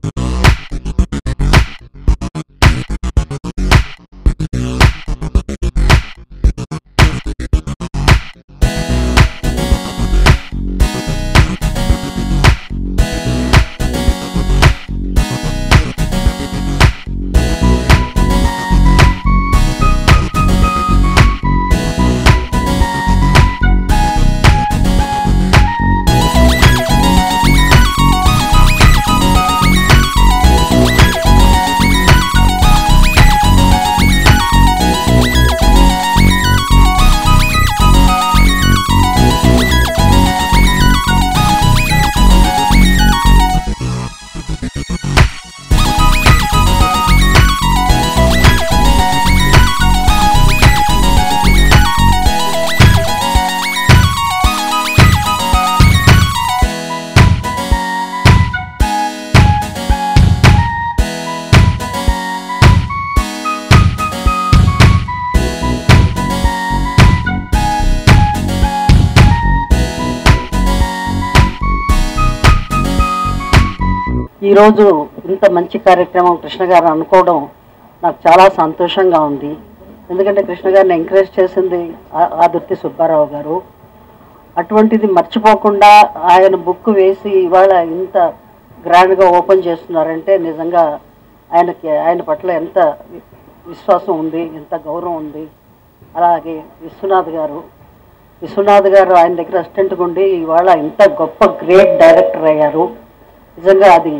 ఈరోజు ఇంత మంచి కార్యక్రమం కృష్ణ గారు అనుకోవడం నాకు చాలా సంతోషంగా ఉంది ఎందుకంటే కృష్ణ గారిని ఎంకరేజ్ చేసింది ఆ- ఆదుర్తి సుబ్బారావు గారు అటువంటిది మర్చిపోకుండా ఆయన బుక్ వేసి ఇవాళ ఇంత గ్రాండ్గా ఓపెన్ చేస్తున్నారంటే నిజంగా ఆయనకి ఆయన పట్ల ఎంత వి- విశ్వాసం ఉంది ఎంత గౌరవం ఉంది అలాగే విశ్వనాథ్ గారు విశ్వనాథ్ గారు ఆయన దగ్గర అసిస్టెంట్గా ఉండి ఇవాళ ఇంత గొప్ప గ్రేట్ డైరెక్టర్ అయ్యారు నిజంగా అది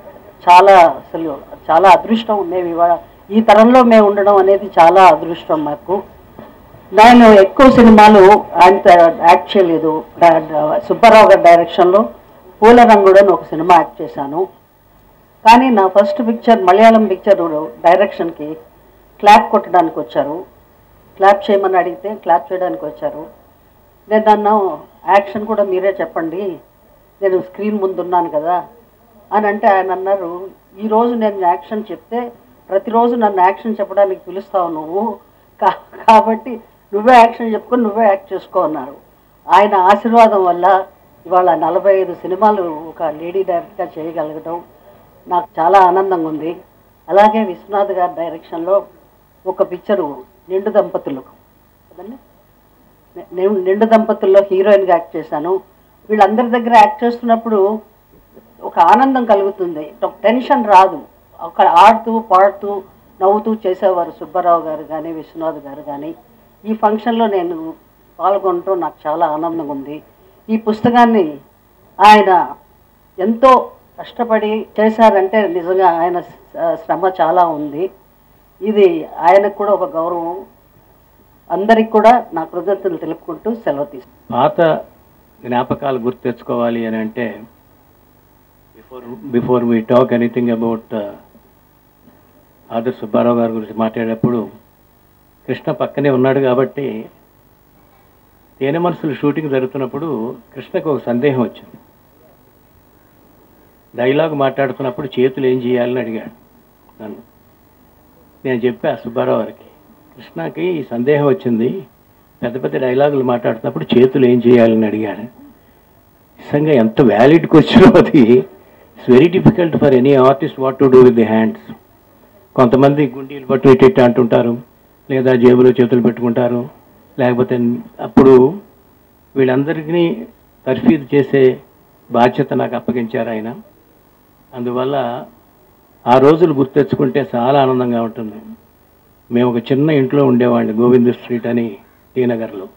చాలా అసలు చాలా అదృష్టం మేము ఇవాళ ఈ తరంలో మేము ఉండడం అనేది చాలా అదృష్టం మాకు నేను ఎక్కువ సినిమాలు ఆయనతో యాక్ట్ చేయలేదు డా- డా- సుబ్బారావు గారి డైరెక్షన్లో పూల రంగుడు అని ఒక సినిమా యాక్ట్ చేశాను కానీ నా ఫస్ట్ పిక్చర్ మలయాళం పిక్చర్ డైరెక్షన్కి క్లాప్ కొట్టడానికి వచ్చారు క్లాప్ చేయమని అడిగితే క్లాప్ చేయడానికి వచ్చారు నేను నన్ను యాక్షన్ కూడా మీరే చెప్పండి నేను స్క్రీన్ ముందు ఉన్నాను కదా అని అంటే ఆయన అన్నారు ఈరోజు నేను యాక్షన్ చెప్తే ప్రతిరోజు నన్ను యాక్షన్ చెప్పడానికి పిలుస్తావు నువ్వు కా- కాబట్టి నువ్వే యాక్షన్ చెప్పుకొని నువ్వే యాక్ట్ చేసుకో అన్నారు ఆయన ఆశీర్వాదం వల్ల ఇవాళ నలభై ఐదు సినిమాలు ఒక లేడీ డైరెక్ట్గా చేయగలగడం నాకు చాలా ఆనందంగా ఉంది అలాగే విశ్వనాథ్ గారి డైరెక్షన్లో ఒక పిక్చరు నిండు దంపతులు కదండి నేను నిండు దంపతుల్లో హీరోయిన్గా యాక్ట్ చేశాను వీళ్ళందరి దగ్గర యాక్ట్ చేస్తున్నప్పుడు ఒక ఆనందం కలుగుతుంది ఒక టెన్షన్ రాదు ఒక ఆడుతూ పాడుతూ నవ్వుతూ చేసేవారు సుబ్బారావు గారు కానీ విశ్వనాథ్ గారు కానీ ఈ ఫంక్షన్లో నేను పాల్గొనడం నాకు చాలా ఆనందంగా ఉంది ఈ పుస్తకాన్ని ఆయన ఎంతో కష్టపడి చేశారంటే నిజంగా ఆయన శ్ర- శ్రమ చాలా ఉంది ఇది ఆయనకు కూడా ఒక గౌరవం అందరికి కూడా నా కృతజ్ఞతలు తెలుపుకుంటూ సెలవు తీసుకుంటాను పాత జ్ఞాపకాలు గుర్తు తెచ్చుకోవాలి అని అంటే before before we talk anything about other Subbarao గారి గురించి మాట్లాడేటప్పుడు కృష్ణ పక్కనే ఉన్నాడు కాబట్టి తేనె మనసులు షూటింగ్ జరుగుతున్నప్పుడు కృష్ణకు ఒక సందేహం వచ్చింది డైలాగ్ మాట్లాడుతున్నప్పుడు చేతులు ఏం చేయాలని అడిగాడు నన్ను నేను చెప్పా సుబ్బారావు గారికి కృష్ణకి ఈ సందేహం వచ్చింది పెద్ద పెద్ద డైలాగులు మాట్లాడుతున్నప్పుడు చేతులు ఏం చేయాలని అడిగాడు నిజంగా ఎంత వ్యాలిడ్ క్వశ్చన్ అది it's very difficult for any artist what to do with the hands కొంతమంది గుండీలు పట్టు ఇటు ఇటు అంటుంటారు లేదా జేబులో చేతులు పెట్టుకుంటారు లేకపోతే అప్పుడు వీళ్ళందరికీ తర్ఫీదు చేసే బాధ్యత నాకు అప్పగించారు ఆయన అందువల్ల ఆ రోజులు గుర్తెచ్చుకుంటే చాలా ఆనందంగా ఉంటుంది మేము ఒక చిన్న ఇంట్లో ఉండేవాడిని గోవింద స్ట్రీట్ అని టీ నగర్లో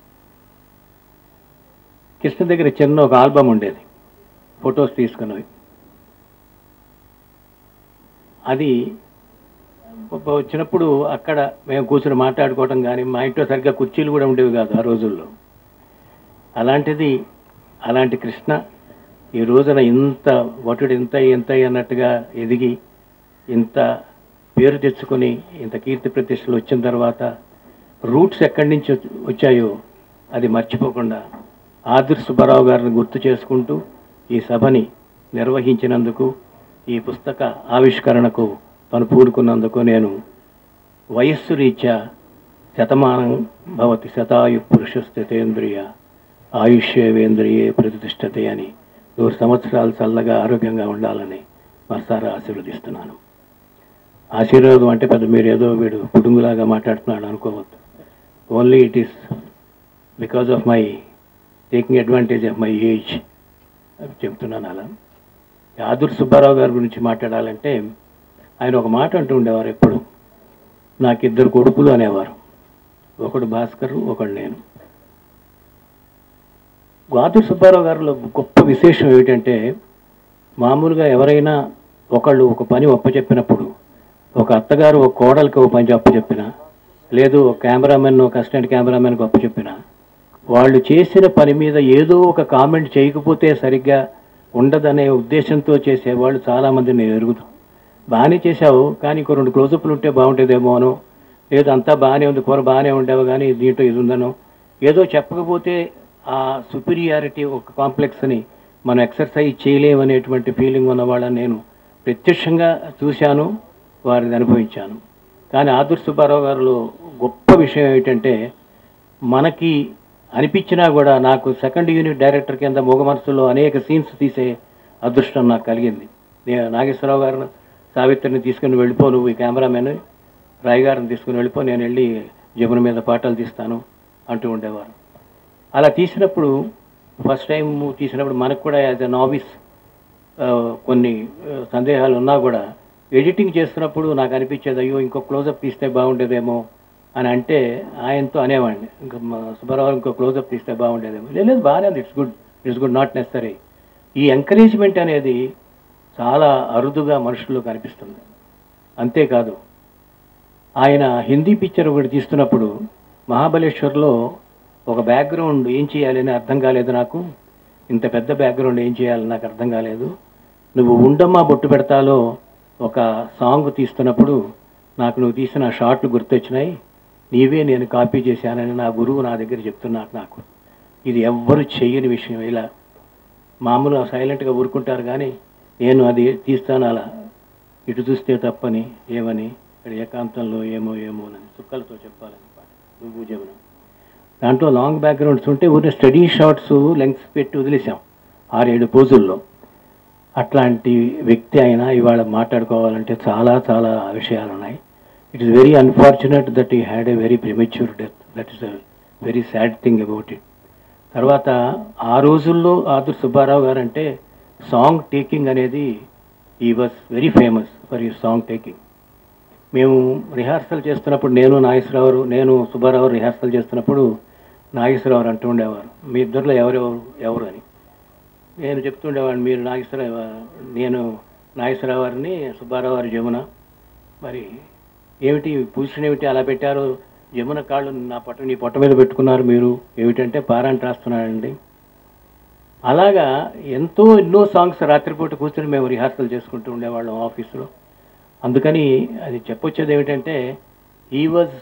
కృష్ణ దగ్గర చిన్న ఒక ఆల్బమ్ ఉండేది ఫొటోస్ తీసుకున్నవి అది ఒ- వచ్చినప్పుడు అక్కడ మేము కూర్చొని మాట్లాడుకోవడం కానీ మా ఇంట్లో సరిగ్గా కుర్చీలు కూడా ఉండేవి కాదు ఆ రోజుల్లో అలాంటిది అలాంటి కృష్ణ ఈ రోజున ఇంత వటుడు ఇంత ఇంత అన్నట్టుగా ఎదిగి ఇంత పేరు తెచ్చుకొని ఇంత కీర్తి ప్రతిష్టలు వచ్చిన తర్వాత రూట్స్ ఎక్కడి నుంచి వచ్చ- వచ్చాయో అది మర్చిపోకుండా ఆదిర్ సుబ్బారావు గారిని గుర్తు చేసుకుంటూ ఈ సభని నిర్వహించినందుకు ఈ పుస్తక ఆవిష్కరణకు తను పూనుకున్నందుకు నేను వయస్సు రీత్యా శతమానం భవతి శతాయు పురుష స్థితేంద్రియ ఆయుష్యేవేంద్రియే ప్రతిష్టతే అని నూరు సంవత్సరాలు చల్లగా ఆరోగ్యంగా ఉండాలని మనసారా ఆశీర్వదిస్తున్నాను ఆశీర్వాదం అంటే పెద్ద మీరు ఏదో వీడు పుడుంగులాగా మాట్లాడుతున్నాడు అనుకోవద్దు only it is because of my taking advantage of my age అని చెప్తున్నాను అలా ఆదుర్ సుబ్బారావు గారి గురించి మాట్లాడాలంటే ఆయన ఒక మాట అంటూ ఉండేవారు ఎప్పుడు నాకు ఇద్దరు కొడుకులు అనేవారు ఒకడు భాస్కర్ ఒకడు నేను ఆదుర్ సుబ్బారావు గారిలో గొప్ప విశేషం ఏమిటంటే మామూలుగా ఎవరైనా ఒకళ్ళు ఒక పని ఒప్పచెప్పినప్పుడు ఒక అత్తగారు ఒక కోడలికి ఒక పని అప్పచెప్పిన లేదు ఒక కెమెరామెన్ ఒక అసిస్టెంట్ కెమెరామెన్కి అప్పచెప్పిన వాళ్ళు చేసిన పని మీద ఏదో ఒక కామెంట్ చేయకపోతే సరిగ్గా ఉండదనే ఉద్దేశంతో చేసేవాళ్ళు చాలామంది నేను ఎరుగుతాం బాగానే చేశావు కానీ ఇంకో రెండు క్లోజప్లు ఉంటే బాగుంటుందేమో అనో లేదు అంతా బాగానే ఉంది కూర బాగానే ఉండేవి కానీ దీంట్లో ఇది ఉందనో ఏదో చెప్పకపోతే ఆ సుపీరియారిటీ ఒక కాంప్లెక్స్ని మనం ఎక్సర్సైజ్ చేయలేమనేటువంటి ఫీలింగ్ ఉన్న వాళ్ళని నేను ప్రత్యక్షంగా చూశాను వారిని అనుభవించాను కానీ ఆదుర్ సుబ్బారావు గారిలో గొప్ప విషయం ఏమిటంటే మనకి అనిపించినా కూడా నాకు సెకండ్ యూనిట్ డైరెక్టర్ కింద మూగ మనసులో అనేక సీన్స్ తీసే అదృష్టం నాకు కలిగింది నేను నాగేశ్వరరావు గారిని సావిత్రిని తీసుకుని వెళ్ళిపో నువ్వు ఈ కెమెరామెన్ రాయ్ గారిని తీసుకుని వెళ్ళిపో నేను వెళ్ళి జమున మీద పాటలు తీస్తాను అంటూ ఉండేవారు అలా తీసినప్పుడు ఫస్ట్ టైం తీసినప్పుడు మనకు కూడా యాజ్ అ నావిస్ కొన్ని ఆ, సందేహాలు ఉన్నా కూడా ఎడిటింగ్ చేస్తున్నప్పుడు నాకు అనిపించేది అయ్యో ఇంకో క్లోజప్ తీస్తే బాగుండేదేమో అని అంటే ఆయనతో అనేవాడిని ఇంకా మా సుబ్బారావు ఇంకో క్లోజప్ తీస్తే బాగుండేదేమో లేదు లేదు, బాగానే ఉంది it's good it's good not necessary ఈ ఎంకరేజ్మెంట్ అనేది చాలా అరుదుగా మనుషుల్లో కనిపిస్తుంది అంతేకాదు ఆయన హిందీ పిక్చర్ ఒకటి తీస్తున్నప్పుడు మహాబలేశ్వర్లో ఒక బ్యాక్గ్రౌండ్ ఏం చేయాలని అర్థం కాలేదు నాకు ఇంత పెద్ద బ్యాక్గ్రౌండ్ ఏం చేయాలని నాకు అర్థం కాలేదు నువ్వు ఉండమ్మా బొట్టు పెడతాలో ఒక సాంగ్ తీస్తున్నప్పుడు నాకు నువ్వు తీసిన షాట్లు గుర్తొచ్చినాయి నీవే నేను కాపీ చేశానని నా గురువు నా దగ్గర చెప్తున్నారు నాకు ఇది ఎవ్వరు చెయ్యని విషయం ఇలా మామూలుగా సైలెంట్గా ఊరుకుంటారు కానీ నేను అది తీస్తాను అలా ఇటు చూస్తే తప్పని ఏమని ఇక్కడ ఏకాంతంలో ఏమో ఏమో అని చుక్కలతో చెప్పాలని పాట నువ్వు జమున దాంట్లో లాంగ్ బ్యాక్గ్రౌండ్స్ ఉంటే ఊరిని స్టడీ షార్ట్స్ లెంగ్స్ పెట్టి వదిలేసాం ఆరేడు పోజుల్లో అట్లాంటి వ్యక్తి అయినా ఇవాళ మాట్లాడుకోవాలంటే చాలా చాలా విషయాలు ఉన్నాయి it is very unfortunate that he had a very premature death that is a very sad thing about it తర్వాత ఆ రోజుల్లో ఆదుర్ సుబ్బారావు గారు అంటే సాంగ్ టేకింగ్ అనేది he was very famous for ఈ సాంగ్ టేకింగ్ మేము రిహార్సల్ చేస్తున్నప్పుడు నేను నాగేశ్వరరావు నేను సుబ్బారావు రిహార్సల్ చేస్తున్నప్పుడు నాగేశ్వరరావు అంటూ ఉండేవారు మీ ఇద్దరిలో ఎవరెవరు ఎవరు అని నేను చెప్తుండేవాడిని మీరు నాగేశ్వరరావు నేను నాగేశ్వరరావు గారిని సుబ్బారావు గారి జమున మరి ఏమిటి పూసిన ఏమిటి అలా పెట్టారు జమున కాళ్ళు నా పొట్ట నీ పొట్ట మీద పెట్టుకున్నారు మీరు ఏమిటంటే పారాంట్ రాస్తున్నానండి అలాగా ఎంతో ఎన్నో సాంగ్స్ రాత్రిపూట కూర్చొని మేము రిహార్సల్ చేసుకుంటూ ఉండేవాళ్ళం ఆఫీసులో అందుకని అది చెప్పొచ్చేది ఏమిటంటే ఈ వాజ్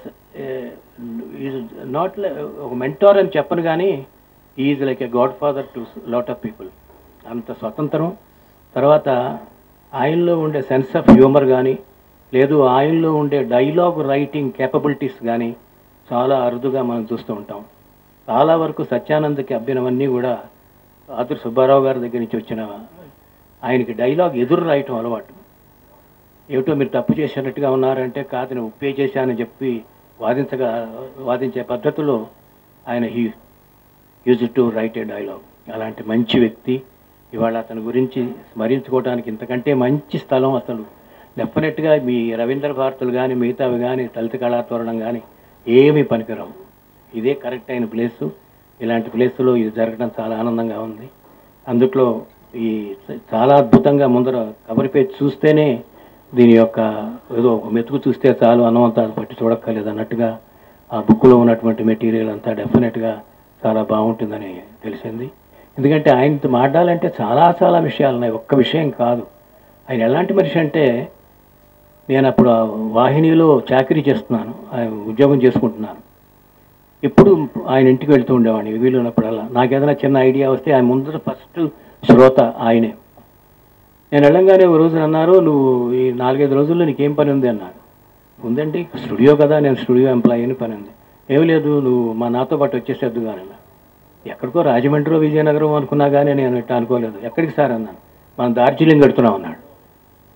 ఈజ్ నాట్ ఒక మెంటార్ అని చెప్పను కానీ is like a godfather to lot of people అంత స్వతంత్రం తర్వాత ఆయనలో ఉండే సెన్స్ ఆఫ్ హ్యూమర్ కానీ లేదు ఆయనలో ఉండే డైలాగ్ రైటింగ్ కేపబిలిటీస్ కానీ చాలా అరుదుగా మనం చూస్తూ ఉంటాం చాలా వరకు సత్యానందకి అబ్బినవన్నీ కూడా ఆదుర్ సుబ్బారావు గారి దగ్గర నుంచి వచ్చిన ఆయనకి డైలాగ్ ఎదురు రాయటం అలవాటు ఏమిటో మీరు తప్పు చేసినట్టుగా ఉన్నారంటే కాదు నేను ఉప్పే చేశానని చెప్పి వాదించగా వాదించే పద్ధతిలో ఆయన he use to write a dialogue అలాంటి మంచి వ్యక్తి ఇవాళ అతని గురించి స్మరించుకోవడానికి ఇంతకంటే మంచి స్థలం అసలు డెఫినెట్గా మీ రవీంద్ర భారతులు కానీ మిగతావి కానీ దళిత కళాతోరణం కానీ ఏమీ పనికిరావు ఇదే కరెక్ట్ అయిన ప్లేసు ఇలాంటి ప్లేసులో ఇది జరగడం చాలా ఆనందంగా ఉంది అందుట్లో ఈ చాలా అద్భుతంగా ముందర కవర్ పేజ్ చూస్తేనే దీని యొక్క ఏదో ఒక మెతుకు చూస్తే చాలు అన్నమంతా అది పట్టి చూడక్కర్లేదు అన్నట్టుగా ఆ బుక్లో ఉన్నటువంటి మెటీరియల్ అంతా డెఫినెట్గా చాలా బాగుంటుందని తెలిసింది ఎందుకంటే ఆయనతో మాట్లాడాలంటే చాలా చాలా విషయాలు ఉన్నాయి ఒక్క విషయం కాదు ఆయన ఎలాంటి మనిషి అంటే నేను అప్పుడు ఆ వాహినిలో చాకరీ చేస్తున్నాను ఆయన ఉద్యోగం చేసుకుంటున్నాను ఎప్పుడు ఆయన ఇంటికి వెళ్తూ ఉండేవాడిని వీలున్నప్పుడల్లా నాకు ఏదైనా చిన్న ఐడియా వస్తే ఆయన ముందర ఫస్ట్ శ్రోత ఆయనే నేను వెళ్ళంగానే ఒక రోజు అన్నారు నువ్వు ఈ నాలుగైదు రోజుల్లో నీకేం పని ఉంది అన్నాడు ఉందండి స్టూడియో కదా నేను స్టూడియో ఎంప్లాయీ అని పని ఉంది ఏమి లేదు నువ్వు మా నాతో పాటు వచ్చేసేద్దు కానీ ఎక్కడికో రాజమండ్రిలో విజయనగరం అనుకున్నా కానీ నేను ఇట్లా అనుకోలేదు ఎక్కడికి సార్ అన్నాను మనం డార్జిలింగ్ కడుతున్నాం అన్నాడు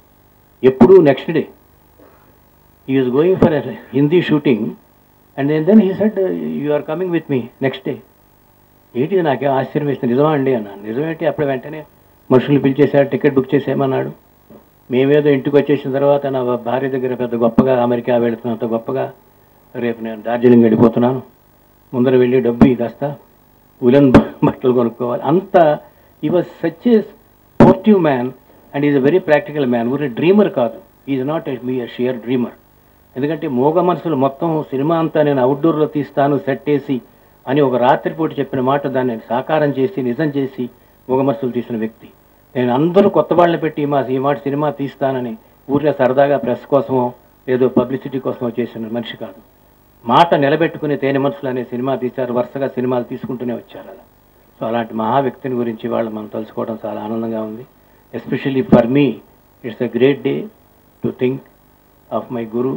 ఎప్పుడు next day he was going for Hindi shooting and then he said you are coming with me next day ఏంటి ఇది నాకేం ఆశ్చర్యం వేస్తుంది నిజమా అండి అన్నాను నిజమేంటి అప్పుడు వెంటనే మనుషులు పిలిచేశారు టికెట్ బుక్ చేసేయమన్నాడు మేమేదో ఇంటికి వచ్చేసిన తర్వాత నా భార్య దగ్గర పెద్ద గొప్పగా అమెరికా వెళుతున్నంత గొప్పగా రేపు నేను డార్జిలింగ్ వెళ్ళిపోతున్నాను ముందర వెళ్ళి డబ్బు ఇదేస్తా ఉలన్ బట్టలు కొనుక్కోవాలి అంత he was such a sportive man and is a very practical man ఊరి డ్రీమర్ కాదు is not me a sheer dreamer ఎందుకంటే మోగ మనసులు మొత్తం సినిమా అంతా నేను అవుట్డోర్లో తీస్తాను సెట్ వేసి అని ఒక రాత్రిపూట చెప్పిన మాట దాన్ని సాకారం చేసి నిజం చేసి మోగ మనసులు తీసిన వ్యక్తి నేను అందరూ కొత్త వాళ్ళని పెట్టి మా ఈ మాట సినిమా తీస్తానని ఊర్లో సరదాగా ప్రెస్ కోసమో ఏదో పబ్లిసిటీ కోసమో చేసిన మనిషి కాదు మాట నిలబెట్టుకుని తేనె మనసులు అనే సినిమా తీశారు వరుసగా సినిమాలు తీసుకుంటూనే వచ్చారు అలా సో అలాంటి మహా వ్యక్తిని గురించి వాళ్ళు మనం తలుచుకోవడం చాలా ఆనందంగా ఉంది especially for me it's a great day to think of my guru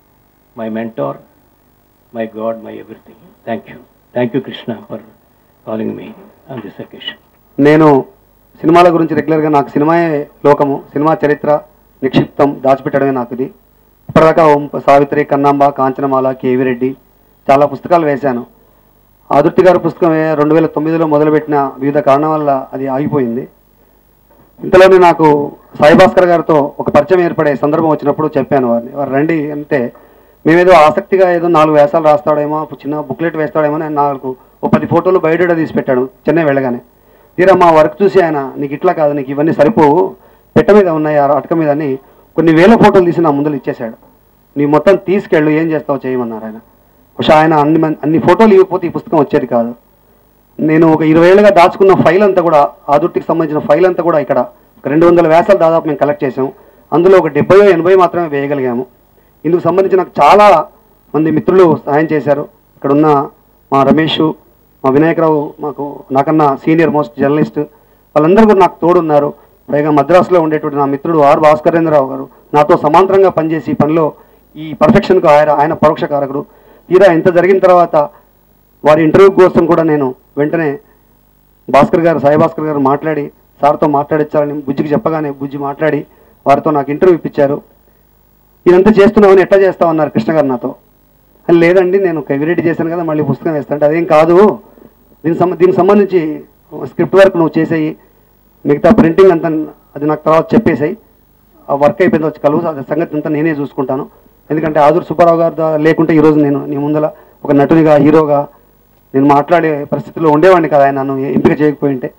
my mentor my god my everything thank you thank you Krishna for calling me on this occasion నేను సినిమాల గురించి రెగ్యులర్గా నాకు సినిమాయే లోకము సినిమా చరిత్ర నిక్షిప్తం దాచిపెట్టడమే నాకు ఇది ఇప్పటిదాకా ఓం సావిత్రి కన్నాంబ కాంచనమాల కేవి రెడ్డి చాలా పుస్తకాలు వేశాను ఆదుర్తి గారి పుస్తకం ఏ- రెండు వేల తొమ్మిదిలో మొదలుపెట్టిన వివిధ కారణాల వల్ల అది ఆగిపోయింది ఇంతలోనే నాకు సాయి భాస్కర్ గారితో ఒక పరిచయం ఏర్పడే సందర్భం వచ్చినప్పుడు చెప్పాను వారిని వారు రండి అంటే మేమేదో ఆసక్తిగా ఏదో నాలుగు వేసాలు రాస్తాడేమో చిన్న బుక్లెట్ వేస్తాడేమో అని నాకు ఒక పది ఫోటోలు బయట తీసి పెట్టాడు చెన్నై వెళ్ళగానే తీరా మా వర్క్ చూసి ఆయన నీకు ఇట్లా కాదు నీకు ఇవన్నీ సరిపోవు పెట్ట మీద ఉన్నాయి ఆ అటక మీద అని కొన్ని వేల ఫోటోలు తీసి నా ముందర ఇచ్చేశాడు నీ మొత్తం తీసుకెళ్ళు ఏం చేస్తావు చేయమన్నారు ఆయన బహుశా ఆయన అన్ని మం- అన్ని ఫోటోలు ఇవ్వకపోతే ఈ పుస్తకం వచ్చేది కాదు నేను ఒక ఇరవై ఏళ్ళుగా దాచుకున్న ఫైల్ అంతా కూడా ఆదుర్తికి సంబంధించిన ఫైల్ అంతా కూడా ఇక్కడ ఒక రెండు వందల వ్యాసాలు దాదాపు మేము కలెక్ట్ చేసాము అందులో ఒక డెబ్బై ఎనభై మాత్రమే వేయగలిగాము ఇందుకు సంబంధించి నాకు చాలా మంది మిత్రులు సహాయం చేశారు ఇక్కడ ఉన్న మా రమేష్ మా వినాయకరావు మాకు నాకన్నా సీనియర్ మోస్ట్ జర్నలిస్ట్ వాళ్ళందరూ కూడా నాకు తోడున్నారు పైగా మద్రాసులో ఉండేటువంటి నా మిత్రుడు ఆర్ భాస్కరేంద్రరావు గారు నాతో సమాంతరంగా పనిచేసి ఈ పనిలో ఈ పర్ఫెక్షన్కు ఆయన ఆయన పరోక్ష కారకుడు తీరా ఇంత జరిగిన తర్వాత వారి ఇంటర్వ్యూ కోసం కూడా నేను వెంటనే భాస్కర్ గారు సాయి భాస్కర్ గారు మాట్లాడి సార్తో మాట్లాడించాలని బుజ్జికి చెప్పగానే బుజ్జి మాట్లాడి వారితో నాకు ఇంటర్వ్యూ ఇప్పించారు ఇదంతా చేస్తున్నామని ఎట్లా చేస్తావు అన్నారు కృష్ణ గారు నాతో "అని లేదండి నేను కవిరెడ్డి చేశాను కదా మళ్ళీ పుస్తకం వేస్తాను అదేం కాదు దీనికి సంబ దీనికి సంబంధించి స్క్రిప్ట్ వర్క్ నువ్వు చేసేయి మిగతా ప్రింటింగ్ అంతా అది నాకు తర్వాత చెప్పేసాయి ఆ వర్క్ అయిపోయింది వచ్చి కలువు ఆ సంగతి అంతా నేనే చూసుకుంటాను ఎందుకంటే ఆదుర్ సుబ్బారావు గారు దా- లేకుంటే ఈరోజు నేను నీ ముందల ఒక నటునిగా హీరోగా నేను మాట్లాడే పరిస్థితిలో ఉండేవాడిని కదా ఆయన నన్ను ఎంపిక చేయకపోయి ఉంటే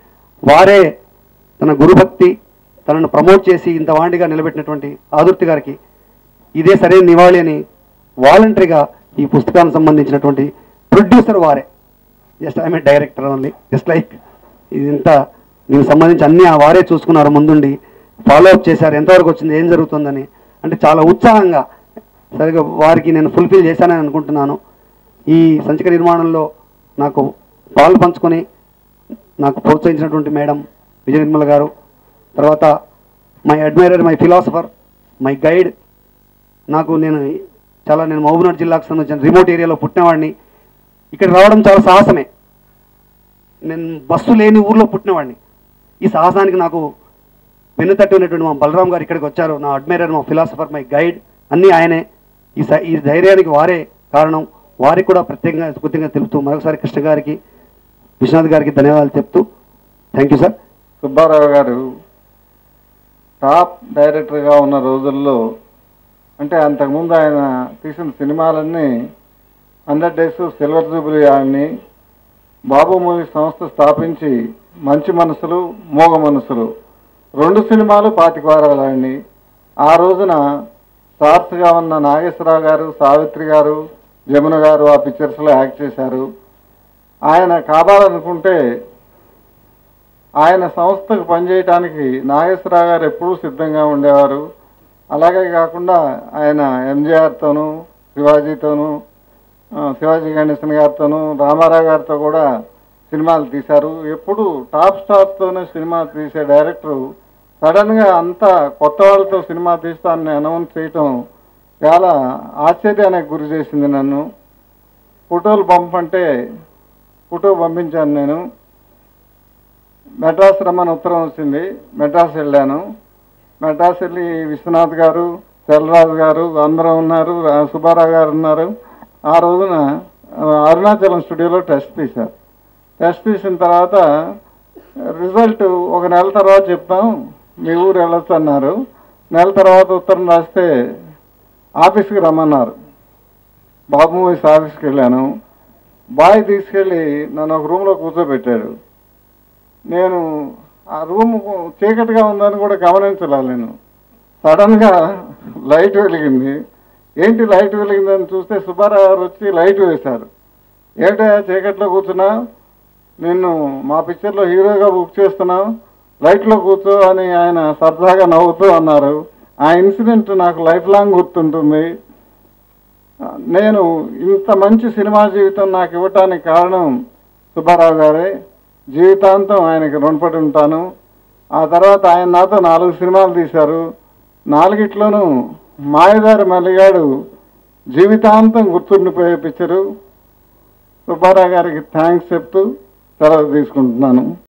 వారే తన గురుభక్తి తనను ప్రమోట్ చేసి ఇంత వాండిగా నిలబెట్టినటువంటి ఆదుర్తి గారికి ఇదే సరైన నివాళి అని వాలంటరీగా ఈ పుస్తకానికి సంబంధించినటువంటి ప్రొడ్యూసర్ వారే just I'm director only just like ఇదంతా దీనికి సంబంధించి అన్ని ఆ వారే చూసుకున్నారు ముందుండి ఫాలో అప్ చేశారు ఎంతవరకు వచ్చింది ఏం జరుగుతుందని అంటే చాలా ఉత్సాహంగా సరిగా వారికి నేను ఫుల్ఫిల్ చేశానని అనుకుంటున్నాను ఈ సంచిక నిర్మాణంలో నాకు పాలు పంచుకొని నాకు ప్రోత్సహించినటువంటి మేడం విజయ నిర్మల గారు తర్వాత my admirer my philosopher my guide నాకు నేను చాలా నేను మహబూబ్నగర్ జిల్లాకు సంబంధించిన రిమోట్ ఏరియాలో పుట్టినవాడిని ఇక్కడ రావడం చాలా సాహసమే నేను బస్సు లేని ఊర్లో పుట్టినవాడిని ఈ సాహసానికి నాకు వెన్నుతట్టి ఉన్నటువంటి మా బలరాం గారు ఇక్కడికి వచ్చారు నా అడ్మైరర్ మా ఫిలాసఫర్ మై గైడ్ అన్నీ ఆయనే ఈ స- ఈ ధైర్యానికి వారే కారణం వారికి కూడా ప్రత్యేకంగా కృతజ్ఞత తెలుపుతూ మరొకసారి కృష్ణ గారికి విశ్వనాథ్ గారికి ధన్యవాదాలు చెప్తూ థ్యాంక్ యూ సార్ సుబ్బారావు గారు టాప్ డైరెక్టర్గా ఉన్న రోజుల్లో అంటే అంతకుముందు ఆయన తీసిన సినిమాలన్నీ హండ్రెడ్ డేస్ సిల్వర్ జూబిలీ అని బాబు మూవీ సంస్థ స్థాపించి మంచి మనసులు మోగ మనసులు రెండు సినిమాలు పాతిక వారాలు ఆడిని ఆ రోజున స్టార్స్గా ఉన్న నాగేశ్వరరావు గారు సావిత్రి గారు జమున గారు ఆ పిక్చర్స్లో యాక్ట్ చేశారు ఆయన కావాలనుకుంటే ఆయన సంస్థకు పనిచేయటానికి నాగేశ్వరరావు గారు ఎప్పుడూ సిద్ధంగా ఉండేవారు అలాగే కాకుండా ఆయన ఎంజీఆర్తోనూ శివాజీతోనూ ఆ, శివాజీ గణేశన్ గారితోనూ రామారావు గారితో కూడా సినిమాలు తీశారు ఎప్పుడు టాప్ స్టార్స్తోనే సినిమా తీసే డైరెక్టరు సడన్గా అంతా కొత్త వాళ్ళతో సినిమా తీస్తానని అనౌన్స్ చేయటం చాలా ఆశ్చర్యానికి గురి చేసింది నన్ను ఫోటోలు పంపంటే ఫోటో పంపించాను నేను మెడ్రాస్ రమ్మని ఉత్తరం వచ్చింది మెడ్రాస్ వెళ్ళాను మెడ్రాస్ వెళ్ళి విశ్వనాథ్ గారు తెల్లరాజు గారు అందరూ ఉన్నారు రా- సుబ్బారావు గారు ఉన్నారు ఆ రోజున ఆ, అరుణాచలం స్టూడియోలో టెస్ట్ తీశారు టెస్ట్ తీసిన తర్వాత రిజల్ట్ ఒక నెల తర్వాత చెప్తాం మీ ఊరు వెళ్ళొచ్చు అన్నారు నెల తర్వాత ఉత్తరం రాస్తే ఆఫీస్కి రమ్మన్నారు బాబు మూవీస్ ఆఫీస్కి వెళ్ళాను బాయ్ తీసుకెళ్ళి నన్ను ఒక రూమ్లో కూర్చోబెట్టాడు నేను ఆ రూమ్ చీకటిగా ఉందని కూడా గమనించలేదు నేను సడన్గా లైట్ వెలిగింది ఏంటి లైట్ వెలిగిందని చూస్తే సుబ్బారావు గారు వచ్చి లైట్ వేశారు ఏంటయ్యా చీకట్లో కూర్చున్నా నిన్ను మా పిక్చర్లో హీరోగా బుక్ చేస్తున్నాం లైట్లో కూర్చో అని ఆయన సరదాగా నవ్వుతూ అన్నారు ఆ ఇన్సిడెంట్ నాకు లైఫ్ లాంగ్ గుర్తుంటుంది నేను ఇంత మంచి సినిమా జీవితం నాకు ఇవ్వటానికి కారణం సుబ్బారావు గారే జీవితాంతం ఆయనకి రుణపడి ఉంటాను ఆ తర్వాత ఆయన నాతో నాలుగు సినిమాలు తీశారు నాలుగిట్లోనూ మాయదారి మల్లిగాడు జీవితాంతం గుర్తుండిపోయే పిక్చరు సుబ్బారావు గారికి థ్యాంక్స్ చెప్తూ సెలవు తీసుకుంటున్నాను